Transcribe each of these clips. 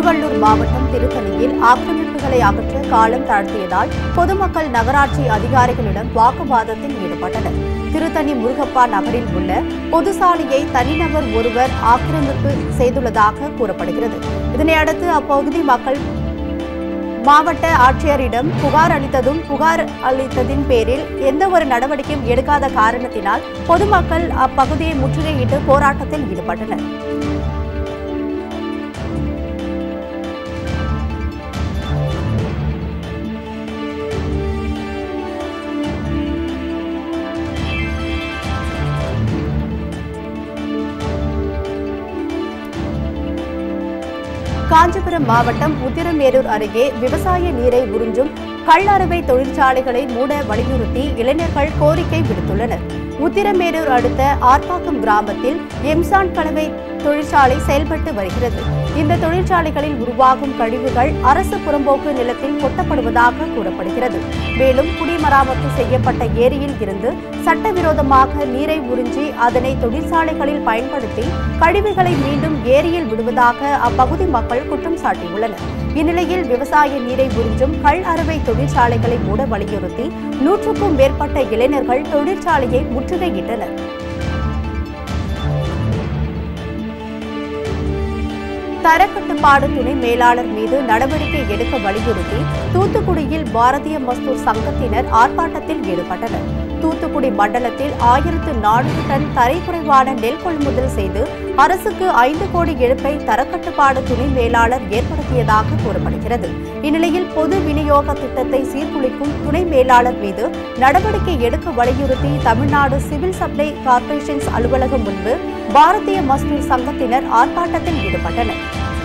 திருவள்ளூர் மாவட்டம் திருத்தணியில் ஆக்கிரமிப்புகளை அகற்ற காலம் தாழ்த்தியதால் பொதுமக்கள் நகராட்சி அதிகாரிகளிடம் வாக்குவாதத்தில் ஈடுபட்டனர் திருத்தணி முருகப்பா நகரில் உள்ள பொது சாலையை தனிநபர் ஒருவர் ஆக்கிரமிப்பு செய்துள்ளதாக கூறப்படுகிறது இதனையடுத்து அப்பகுதி மக்கள் மாவட்ட ஆட்சியரிடம் புகார் அளித்ததும் புகார் அளித்ததின் பேரில் எந்த ஒரு நடவடிக்கையும் எடுக்காத காரணத்தினால் பொதுமக்கள் அப்பகுதியை முற்றுகையிட்டு போராட்டத்தில் ஈடுபட்டனர் காஞ்சிபுரம் மாவட்டம் உத்திரமேரூர் அருகே விவசாய நீரை உறிஞ்சும் கள்ளறுவை தொழிற்சாலைகளை மூட வலியுறுத்தி இளைஞர்கள் கோரிக்கை விடுத்துள்ளனர் உத்திரமேரூர் அடுத்த ஆர்ப்பாக்கம் கிராமத்தில் எம்சான் கலவை தொழிற்சாலை செயல்பட்டு வருகிறது இந்த தொழிற்சாலைகளில் உருவாகும் கழிவுகள் அரசு புறம்போக்கு நிலத்தில் கொட்டப்படுவதாக கூறப்படுகிறது மேலும் குடிமராமத்து செய்யப்பட்ட ஏரியில் இருந்து சட்டவிரோதமாக நீரை உறிஞ்சி அதனை தொழிற்சாலைகளில் பயன்படுத்தி கழிவுகளை மீண்டும் ஏரியில் விடுவதாக அப்பகுதி மக்கள் குற்றம் சாட்டியுள்ளனர் இந்நிலையில் விவசாய நீரை உறிஞ்சும் கள் அறுவை தொழிற்சாலைகளை மூட வலியுறுத்தி நூற்றுக்கும் மேற்பட்ட இளைஞர்கள் தொழிற்சாலையை முற்றுகையிட்டனர் தரக்கட்டுப்பாடு துணை மேலாளர் மீது நடவடிக்கை எடுக்க வலியுறுத்தி தூத்துக்குடியில் பாரதிய மஸ்தூர் சங்கத்தினர் ஆர்ப்பாட்டத்தில் ஈடுபட்டனர் தூத்துக்குடி மண்டலத்தில் ஆயிரத்து நானூறு டன் தரைக்குறைவான நெல் கொள்முதல் செய்து அரசுக்கு ஐந்து கோடி இழப்பை தரக்கட்டுப்பாடு துணை மேலாளர் ஏற்படுத்தியதாக கூறப்படுகிறது இந்நிலையில் பொது விநியோக திட்டத்தை சீர்குலைக்கும் துணை மேலாளர் மீது நடவடிக்கை எடுக்க வலியுறுத்தி தமிழ்நாடு சிவில் சப்ளை கார்ப்பரேஷன்ஸ் அலுவலகம் முன்பு பாரதிய மஸ்தூர் சங்கத்தினர் ஆர்ப்பாட்டத்தில் ஈடுபட்டனர்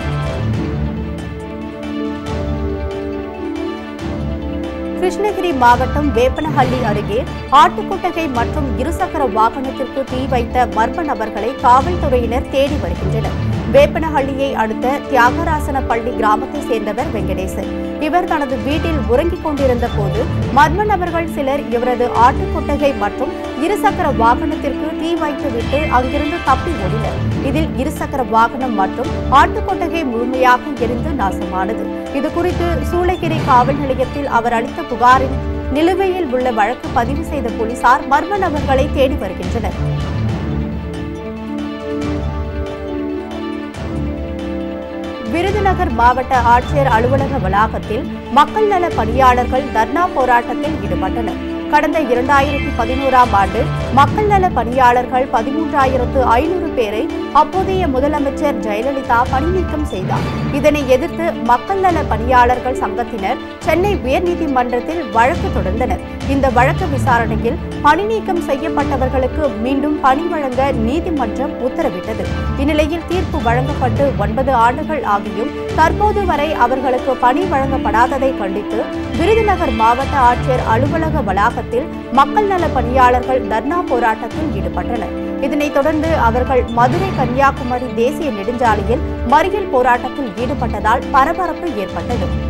கிருஷ்ணகிரி மாவட்டம் வேப்பனஹள்ளி அருகே ஆட்டுக்குட்டகை மற்றும் இருசக்கர வாகனத்திற்கு தீ வைத்த மர்ம நபர்களை காவல்துறையினர் தேடி வருகின்றனர் வேப்பனஹள்ளியை அடுத்த தியாகராசன பள்ளி கிராமத்தை சேர்ந்தவர் வெங்கடேசன் இவர் தனது வீட்டில் உறங்கிக் கொண்டிருந்த போது மர்ம நபர்கள் சிலர் இவரது ஆட்டுக்கொட்டகை மற்றும் இருசக்கர வாகனத்திற்கு தீ வைத்துவிட்டு அங்கிருந்து தப்பி ஓடினர் இதில் இருசக்கர வாகனம் மற்றும் ஆட்டுக்கொட்டகை முழுமையாக எரிந்து நாசமானது இதுகுறித்து சூளகிரி காவல் நிலையத்தில் அவர் அளித்த புகாரின் நிலுவையில் உள்ள வழக்கு பதிவு செய்த போலீசார் மர்ம நபர்களை தேடி வருகின்றனர் விருதுநகர் மாவட்ட ஆட்சியர் அலுவலக வளாகத்தில் மக்கள் நல பணியாளர்கள் தர்ணா போராட்டத்தில் ஈடுபட்டனர் கடந்த இரண்டாயிரத்தி பதினோராம் ஆண்டு மக்கள் நல பணியாளர்கள் பதிமூன்றாயிரத்து ஐநூறு பேரை அப்போதைய முதலமைச்சர் ஜெயலலிதா பணிநீக்கம் செய்தார் இதனை எதிர்த்து மக்கள் நல பணியாளர்கள் சங்கத்தினர் சென்னை உயர்நீதிமன்றத்தில் வழக்கு தொடர்ந்தனர் இந்த வழக்கு விசாரணையில் பணிநீக்கம் செய்யப்பட்டவர்களுக்கு மீண்டும் பணி வழங்க நீதிமன்றம் உத்தரவிட்டது இந்நிலையில் தீர்ப்பு வழங்கப்பட்டு ஒன்பது ஆண்டுகள் ஆகியும் தற்போது வரை அவர்களுக்கு பணி வழங்கப்படாததை கண்டித்து விருதுநகர் மாவட்ட ஆட்சியர் அலுவலக வளாகத்தில் மக்கள் நல பணியாளர்கள் தர்ணா போராட்டத்தில் ஈடுபட்டனர் இதனைத் தொடர்ந்து அவர்கள் மதுரை கன்னியாகுமரி தேசிய நெடுஞ்சாலையில் மறியல் போராட்டத்தில் ஈடுபட்டதால் பரபரப்பு ஏற்பட்டது